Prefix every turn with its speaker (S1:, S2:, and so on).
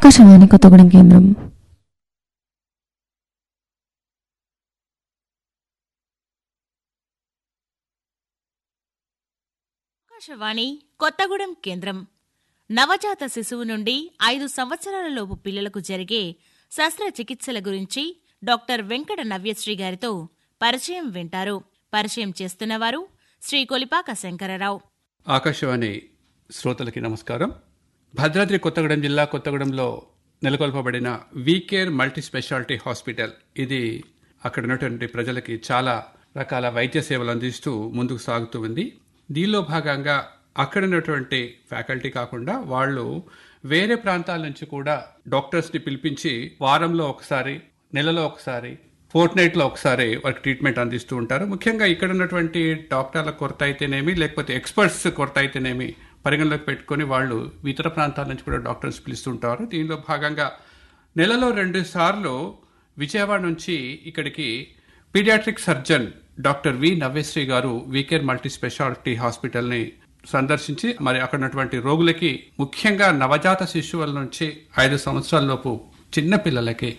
S1: ఆకాశవాణి కొత్తగూడెం కేంద్రం
S2: ఆకాశవాణి కొత్తగూడెం కేంద్రం నవజాత శిశువు నుండి ఐదు సంవత్సరాలలోపు పిల్లలకు జరిగే శస్త్రచికిత్సల గురించి డాక్టర్ వెంకట నవ్యశ్రీ గారితో పరిచయం వింటారు పరిచయం చేస్తున్నవారు శ్రీ కొలిపాక శంకరరావు
S3: ఆకాశవాణి శ్రోతలకి నమస్కారం భద్రాద్రి కొత్తగూడెం జిల్లా కొత్తగూడెంలో నెలకొల్పబడిన వీకేర్ మల్టీ స్పెషాలిటీ హాస్పిటల్ ఇది అక్కడ ఉన్నటువంటి ప్రజలకి చాలా రకాల వైద్య సేవలు అందిస్తూ ముందుకు సాగుతూ ఉంది దీనిలో భాగంగా అక్కడ ఉన్నటువంటి ఫ్యాకల్టీ కాకుండా వాళ్ళు వేరే ప్రాంతాల నుంచి కూడా డాక్టర్స్ని పిలిపించి వారంలో ఒకసారి నెలలో ఒకసారి ఫోర్ట్ నైట్లో ఒకసారి వారికి ట్రీట్మెంట్ అందిస్తూ ఉంటారు ముఖ్యంగా ఇక్కడ ఉన్నటువంటి డాక్టర్ల కొరత అయితేనేమి లేకపోతే ఎక్స్పర్ట్స్ కొరత అయితేనేమి పరిగణలోకి పెట్టుకొని వాళ్ళు ఇతర ప్రాంతాల నుంచి కూడా డాక్టర్స్ పిలుస్తుంటారు దీనిలో భాగంగా నెలలో రెండు సార్లు విజయవాడ నుంచి ఇక్కడికి paediatric surgeon doctor V Navyasri garu WeCare multi speciality హాస్పిటల్ని సందర్శించి మరి అక్కడ ఉన్నటువంటి రోగులకి ముఖ్యంగా నవజాత శిశువుల నుంచి ఐదు సంవత్సరాల లోపు చిన్న పిల్లలకి